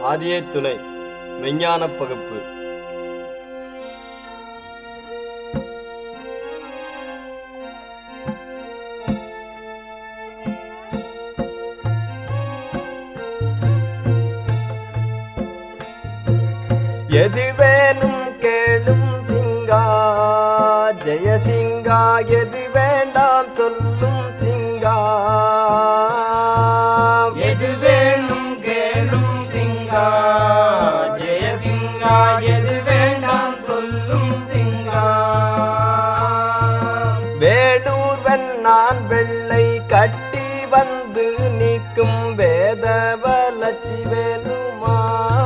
ஆதியே துணை மெஞ்ஞானப் பகுப்பு எது வேணும் கேளும் சிங்கா ஜெயசிங்கா எது வேண்டாம் சொல்லும் சிங்கா எது வேணும் கேளும் சிங்கா ஜெயசிங்கா எது வேண்டாம் சொல்லும் சிங்கா வேலூர்வன் நான் வெள்ளை கட்டி வந்து நிற்கும் வேத வளர்ச்சி வேணுமா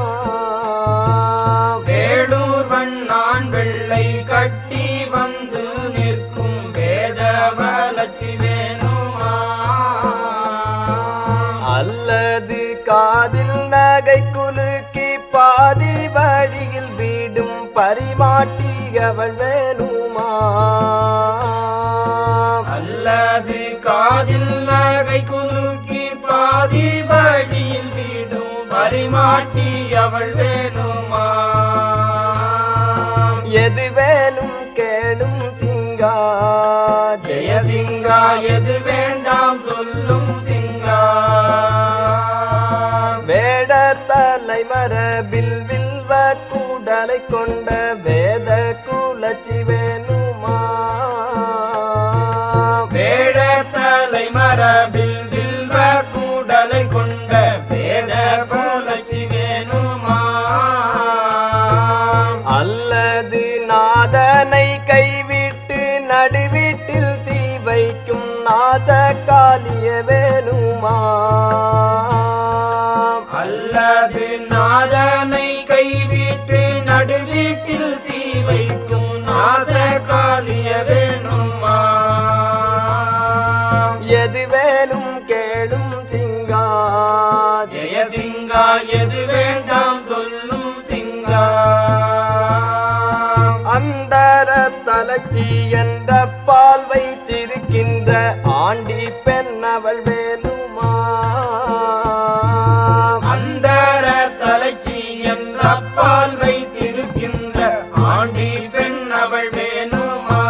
வேளூர் வண்ணான் வெள்ளை கட்டி வந்து நிற்கும் வேத வளர்ச்சி வேணுமா அல்லது காதில் நகை குலுக்கி பாதி வழியில் வீடும் பரிமாட்டி அவள் வேணுமா அல்லது காதில் நகை குலுக்கி பாதி வழியில் வீடும் பரிமாட்டி அவள் வேணுமா எது வேணும் கேளும் சிங்கா ஜெயசிங்கா எது வேண்டாம் சொல்லும் சிங்கா வேட தலை மரபில் வில்வ கூடலை கொண்ட வேத குலச்சி வேணுமா வேட தலை மரபில் வில்வ கூடலை கொண்ட வேத கோலச்சி வேணுமா அல்லது நாதனை கைவிட்டு நடுவீட்டில் தீ வைக்கும் நாத காலிய வேணுமா அல்லது நாதனை கைவிட்டு நடுவீட்டில் தீ வைக்கும் நாச காலிய வேணுமா எது வேணும் கேளும் சிங்கா ஜெயசிங்கா எது வேண்டாம் சொல்லும் சிங்கா அந்தர தலச்சி என்ற பால் வைத்திருக்கின்ற ஆண்டி பெண் அவள் வேணுமா அந்தர தலைச்சி என்ற பால் வைத்திருக்கின்ற ஆண்டி பெண் அவள் வேணுமா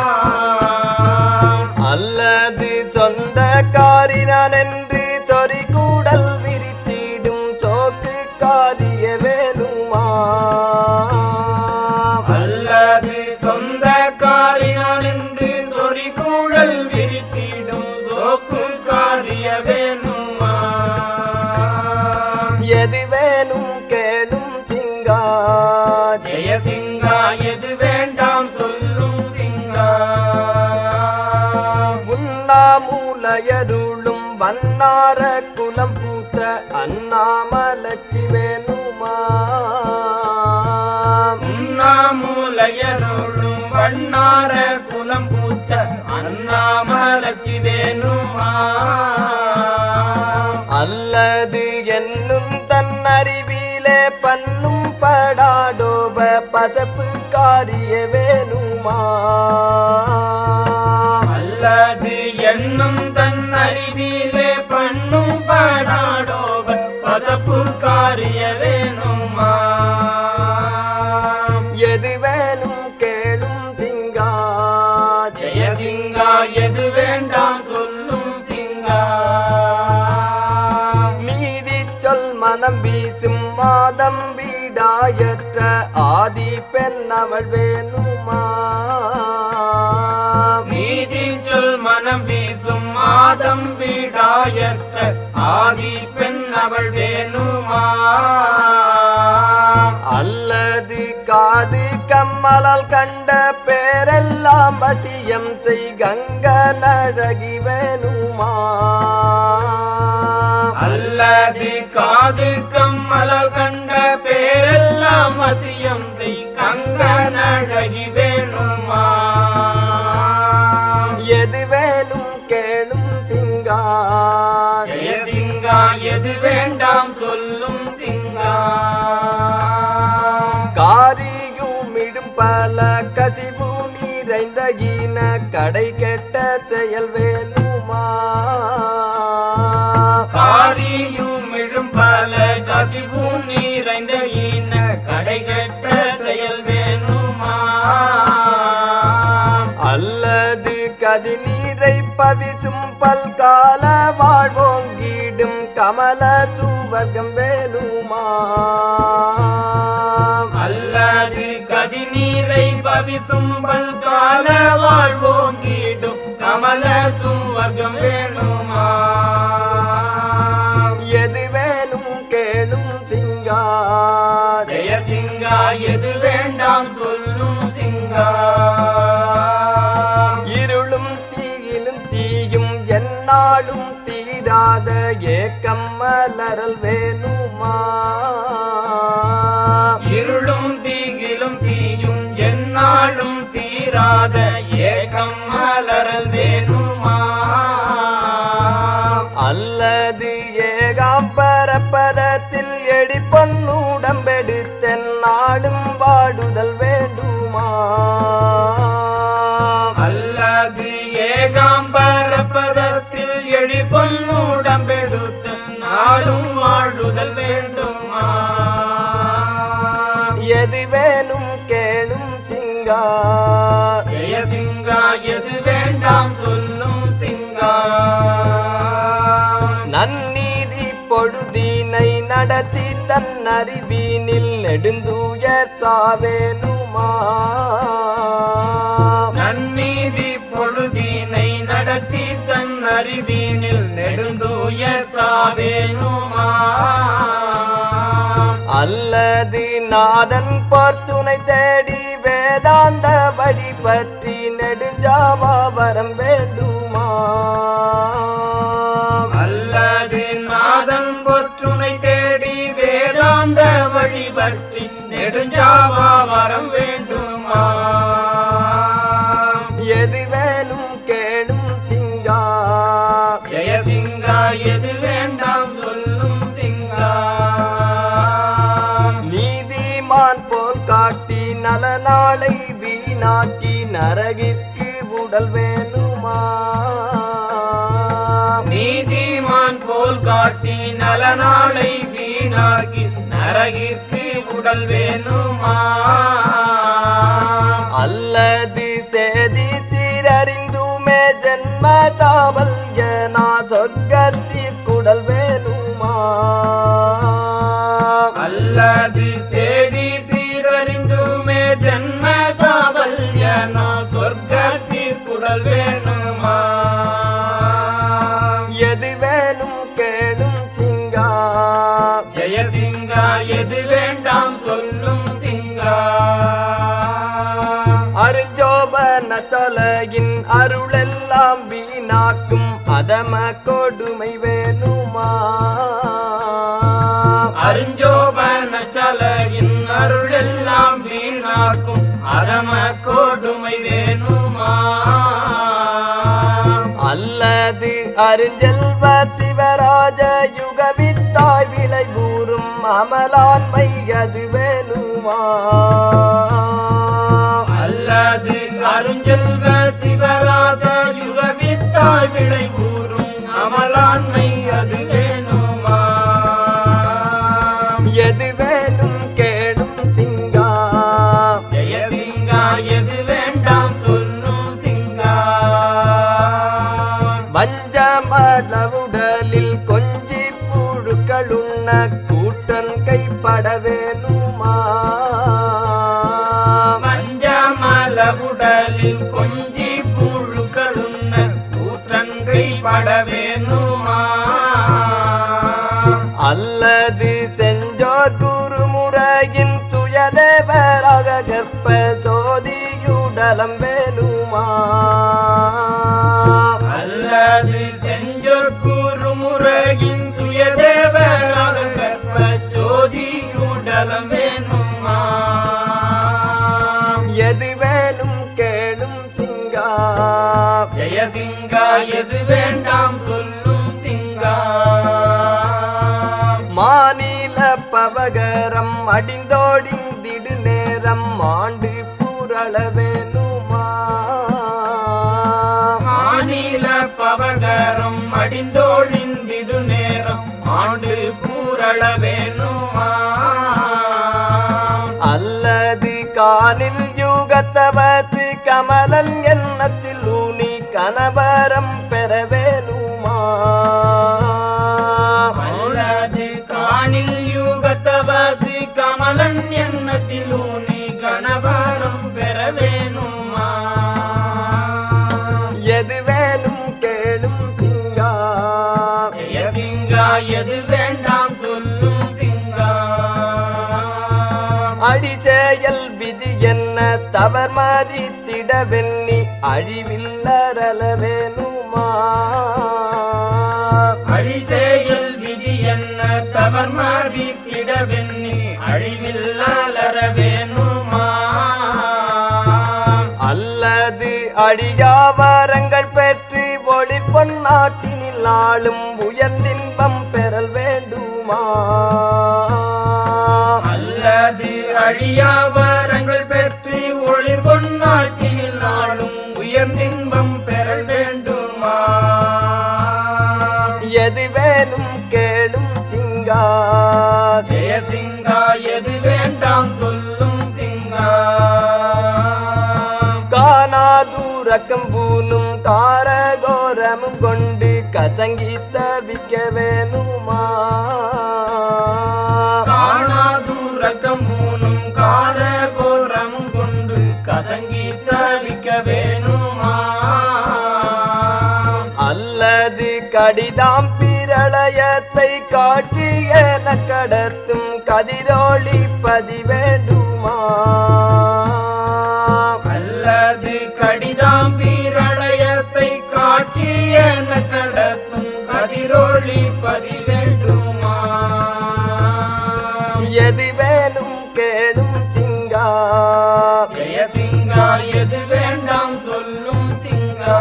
அல்லது சொந்த காரினான் என்று சொறி கூடல் விரித்திடும் சோக்கு காரிய வேணுமா அல்லது சொந்த காரினால் என்று சொறி கூடல் விரித்திடும் சோக்கு காரிய வேணுமா எது வேணும் கேளும் சிங்கா ஜெயசிங்கா எது வேண்டாம் சொல்லும் சிங்கா உண்ணாமூலையருளும் வண்ணார குலம் பூத்த அண்ணாமலச்சி வேணுமா உண்ணாமூலையருளும் வண்ணார குலம் பூத்த அண்ணாமலச்சி வேணுமா அல்லது என்னும் தன் அறிவிலே பண்ணும் படாடோப பசப்பு காரிய வேணுமா அல்லது எண்ணும் தன் அறிவிலே பண்ணும் படாடோப பசப்பு காரிய வேணுமா எது வேணும் கேளும் சிங்கா ஜெயசிங்கா எது வேண்டாம் சொல்லும் சிங்கா நீதி சொல் மனம் வீசும் மாதம் வீடாயற்ற ஆதி பெண் அவள் வேணுமா நீதி சொல் மனம் வீசும் மாதம் வீடாயற்ற ஆதி பெண் அவள் வேணுமா அல்லது காது கம்மலால் கண்ட பேரெல்லாம் வசியம் செய் கங்க நழகி வேணுமா அல்லது காது கம்மலால் கண்ட பேரெல்லாம் வசியம் செய் கங்கன் அழகி வேணுமா எது வேணும் கேளும் சிங்கா ஜெயசிங்கா எது வேண்டாம் சொல்லும் சிங்கா காரியுமிடும் பல கசிவு நிறைந்த ஈன கடை கெட்ட செயல் வேணுமா காரியும் இழும் பல கசிவும் நீ பவிசும் பல்கால வாழ்வோங்கிடும் கமல சூவர்க்கம் வேணுமா அல்லது கதிநீரை பவிசும் பல்கால வாழ்வோங்கிடும் கமல சுவர்க்கம் வேணுமா எது வேணும் கேளும் சிங்கார் ஜெய சிங்கா எது வேண்டாம் சொல்லும் சிங்கா இருளும் தீயிலும் தீயும் என்னாலும் தீராத ஏக்கம் மலரல் வேணுமா இருளும் தீகிலும் தீயும் என்னாலும் தீராத ஏகம் மலரல் வேணுமா அல்லது ஏகாம் பரப்பதத்தில் எடி பொன்னுடம்பெடுத்தன் நாடும் வாடுதல் வேண்டுமா அல்லது ஏகாம்பர பதத்தில் எழி பொன்னுடம்பெடுத்து நாடும் வாழுதல் வேண்டுமா எது வேணும் கேளும் சிங்கா ஜெய சிங்கா எது வேண்டாம் சொல்லும் சிங்கா நன்னீதி பொழுதினை நடத்தி தன் அறிவீனில் நெடுந்தூயர் சாவேனுமா நன்னீதி பொழுதினை நடத்தி தன் அறிவினில் நெடுந்தூய சாவேனுமா அல்லது நாதன் பொறுத்துணை தேடி வேதாந்த வழி பற்றி நெடுஞ்சாவா வரம் வேண்டுமா அல்லது நாதன் பொற்றுனை தேடி வேதாந்த வழி பற்றி நெடுஞ்சாவா வரம் வேண்டுமா எது வேணும் கேளும் சிங்கா ஜெயசிங்கா எது வேண்டாம் சொல்லும் சிங்கா நீதிமான் போல் காட்டி நலநாளை வீணாக்கி நரகிற்கு உடல் வேணுமா நீதிமான் போல் காட்டி நலநாளை வீணாக்கி நரகிற்கு உடல் வேணுமா அல்லது சேதி தீரறிந்துமே ஜென்ம தாவல் எனா சொர்க்கத்திற்குடல் வேணுமா அல்லது சேதி சீரறிந்துமே ஜன்ம சாவல்யன சொர்க்கத்திற்குடல் வேணுமா எது வேணும் கேளும் சிங்கா ஜெயசிங்கா எது வேண்டாம் சொல்லும் சிங்கா அருஞ்சோபன தலையின் அருளெல்லாம் வீணாக்கும் அதம கொடுமை வேணுமா அருஞ்சோபன சலையின் அருளெல்லாம் வீணாக்கும் அதம கொடுமை வேணுமா அல்லது அருஞ்செல்வ சிவராஜ யுகவித்தாய் விளை கூறும் அமலாண்மை அது வேணுமா அல்லது அருஞ்செல்வ சிவராஜ யுகவித்தாய் விளை கூறும் அமலாண்மை அது வேணுமா எது வேணும் கேடும் சிங்கா ஜெயசிங்கா எது வேண்டாம் சொல்லும் சிங்கா வஞ்சமளவுடலில் கொஞ்சி புழுக்களுண்ண கூட்டன் கைப்பட வேணுமா மஞ்சமலவுடலில் கொஞ்சி புழுக்களுண்ண கூற்றன்கை பட வேணுமா அல்லது செஞ்சோர் குருமுறையின் துயதேவராக கற்ப சோதியுடலம் வேணுமா அல்லது செஞ்சொற் கூறுமுறையின் சுயதேவராக கற்ப ஜோதியுடலம் வேணுமா எது வேணும் கேளும் சிங்கா ஜெயசிங்கா எது வேண்டாம் சொல்லும் சிங்கா மாநில பவகரம் அடிந்தோடிந்திடு நேரம் ஆண்டு புரள வேணுமா மாநில பவகரம் அடிந்தோழிந்திடு நேரம் ஆண்டு பூரள வேணுமா அல்லது காணில் யுகத்தவத்து கமலன் எண்ணத்தில் ஊனி கணவரம் பெற அல்லது காணில் யூகத்தவாசி கமலன் எண்ணத்தில் ஊனி கணவரம் பெற வேணுமா எது வேணும் கேளும் சிங்கா ஜெய சிங்கா எது வேண்டாம் சொல்லும் சிங்கா அடிச்செயல் விதி என்ன தவர் மதித்திட வெண்ணி அழிவில்லரல வேணுமா அழிசெயல் விதி என்ன தவர் மதித்திட வெண்ணி அழிவில்லாலர வேணுமா அல்லது அழியாவரங்கள் பெற்று ஒளி பொன்னாட்டினில் ஆளும் உயர்ந்தின்பம் பெறல் வேண்டுமா அல்லது அழியாவரங்கள் பெற்று ஒளிர் பொன்னாட்டினில் நாளும் உயர்ந்தின்பம் பெறல் வேண்டுமா எது வேணும் கேளும் சிங்கா ஜெய சிங்கா எது வேண்டாம் சொல்லும் சிங்கா காணாதூரக்கம் பூனும் காரகோரமும் கொண்டு கசங்கி தவிக்க வேணுமா காணாதூரக்கம் மூணும் கார கோரமும் கொண்டு கசங்கி தவிக்க வேணுமா அல்லது கடிதாம் பிரளயத்தை காட்சி என கடத்தும் கதிரோளி பதி வேண்டுமா அல்லது கடிதாம் பீரளயத்தை காட்சி என கடத்தும் கதிரொளி பதி வேண்டுமா எது வேணும் கேடும் சிங்கா ஜெய சிங்கா எது வேண்டாம் சொல்லும் சிங்கா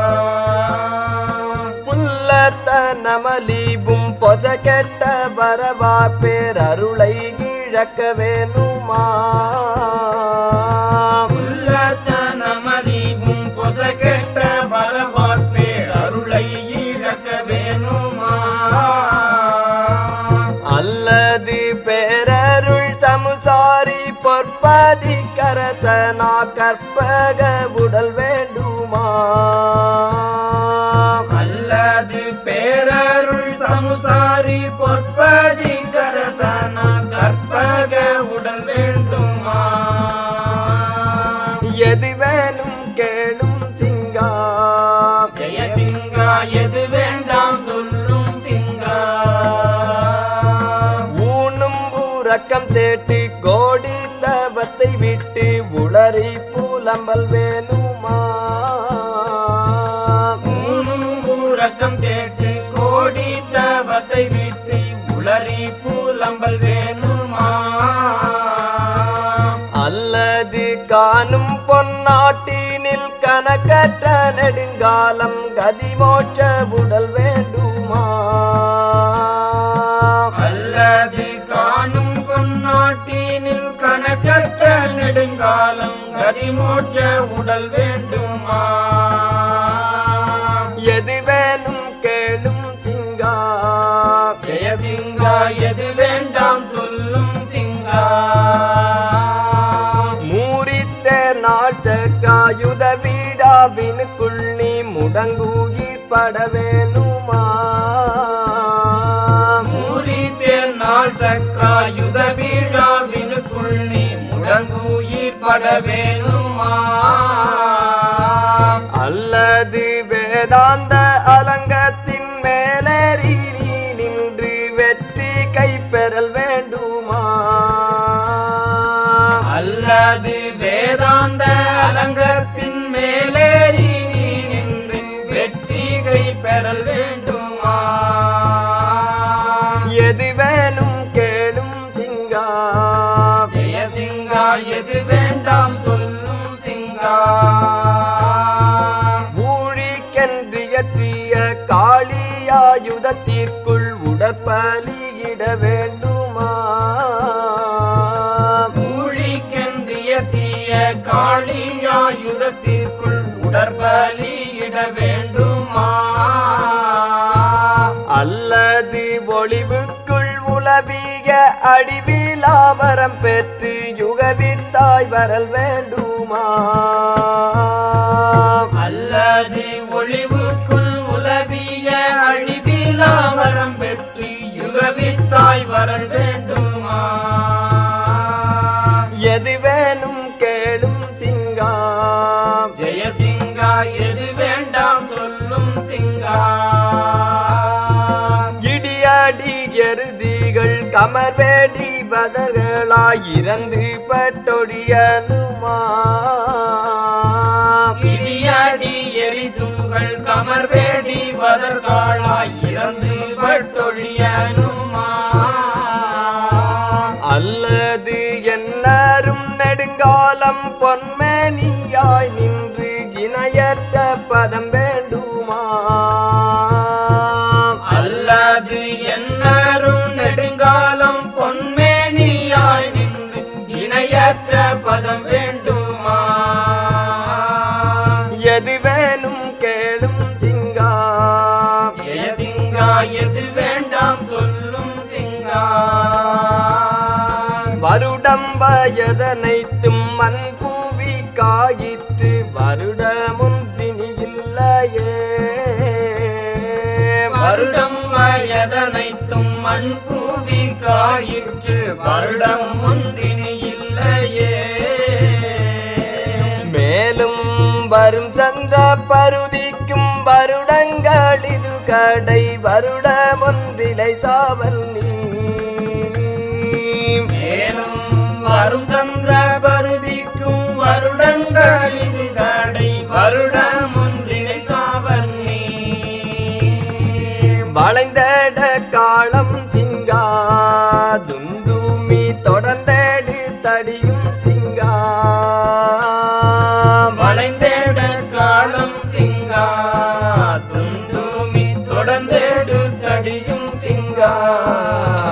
புல்லத்த நமலீபும் பொச கெட்ட வரவா பேரருளை இழக்க வேணுமா உள்ளத்தனமதிவும் பொசகெட்ட வரவார்பேர் அருளை இழக்க வேணுமா அல்லது பேரருள் சமுசாரி பொற்பதி கரசனா கற்பக உடல் வேண்டுமா அல்லது பேரருள் சமுசாரி பொற்பதி கரசன கற்பக உடல் வேண்டுமா எது வேணும் கேளும் சிங்கா ஜெய சிங்கா எது வேண்டாம் சொல்லும் சிங்கா ஊனும் ஊரக்கம் தேட்டு கோடி தவத்தை விட்டு உளறி புலம்பல் வேணுமா மூணும் ஊரக்கம் கேட்டு கோடி தவத்தை விட்டு உளறி பூலம்பல் வேணுமா அல்லது காணும் பொன்னாட்டினில் கனக்கற்ற நெடுங்காலம் கதிமோட்ச உடல் வேண்டுமா அல்லது காணும் பொன்னாட்டினில் கணக்கற்ற நெடுங்காலம் கதிமோற்ற உடல் வேண்டுமா எது வேணும் கேளும் சிங்கா ஜெய சிங்கா எது வேண்டாம் சொல்லும் சிங்கா மூரித்த நாள் சக்காயுத வீடாவினுக்குள் நீ முடங்குயிர் பட வேணுமா மூரி தேர் நாள் சக்ராயுத வீழாவினுக்குள் நீ முடங்குயிர் பட வேணுமா அல்லது வேதாந்த அலங்கத்தின் மேலேறி நீ நின்று வெற்றி கைப்பெறல் வேண்டுமா அல்லது வேதாந்த அலங்கத்தின் மேலேறி நீ நின்று வெற்றி கை பெறல் வேண்டுமா எது வேணும் கேளும் சிங்கா ஜெய சிங்கா எது வேண்டாம் சொல்லும் சிங்கா ஊழிக்கென்றியற்றிய காளியாயுதத்திற்குள் உடற்பலியிட வேண்டுமா ஊழிக்கென்றிய தீய காளியாயுதத்திற்குள் உடற்பலியிட வேண்டுமா அல்லது ஒளிவுக்குள் உலவிய அடிவிலாவரம் பெற்று யுகவித்தாய் வரல் வேண்டுமா அல்லது ஒளிவுக்குள் உலவிய அழிவிலாவரம் பெற்று யுக யுகவித்தாய் வரல் வேண்டுமா எது வேணும் கேளும் சிங்கா ஜெயசிங்கா எது வேண்டாம் சொல்லும் சிங்கா இடியாடி எருதிகள் கமர்வேடி பதர்களாய் இறந்து பட்டொழியனுமா இடியாடி எரிதுகள் கமர்வேடி பதற்காளாய் இறந்து பட்டொழியனுமா அல்லது எல்லாரும் நெடுங்காலம் பொன்மேனியாய் நின்று இணையற்ற பதம் வேண்டுமா அல்லது என்னரும் நெடுங்காலம் பொன்மேனியாய் நின்று இணையற்ற பதம் வேண்டுமா எது வேணும் கேளும் சிங்கா ஜெயசிங்கா எது வேண்டாம் சொல்லும் சிங்கா வருடம் வயதனைத்தும் மண் பூவி காயிற்று வருடமுன்றினி இல்லையே வருடம் வயதனைத்தும் மண் பூவி காயிற்று வருடம் ஒன்றினி இல்லையே மேலும் வரும் சந்திர பருதிக்கும் வருடங்கள் இது கடை வருடமொன்றிலை சாவல் நீ மேலும் வரும் சந்திர பருதிக்கும் வருடங்கள் இது கடை வருடம் ஒன்றினை சாவன்னி வளைந்தட காலம் சிங்கா துந்துமி தொடர்ந்தேடு தடியும் சிங்கா வளைந்தேட காலம் சிங்கா துந்துமி தொடர்ந்தேடு தடியும் சிங்கா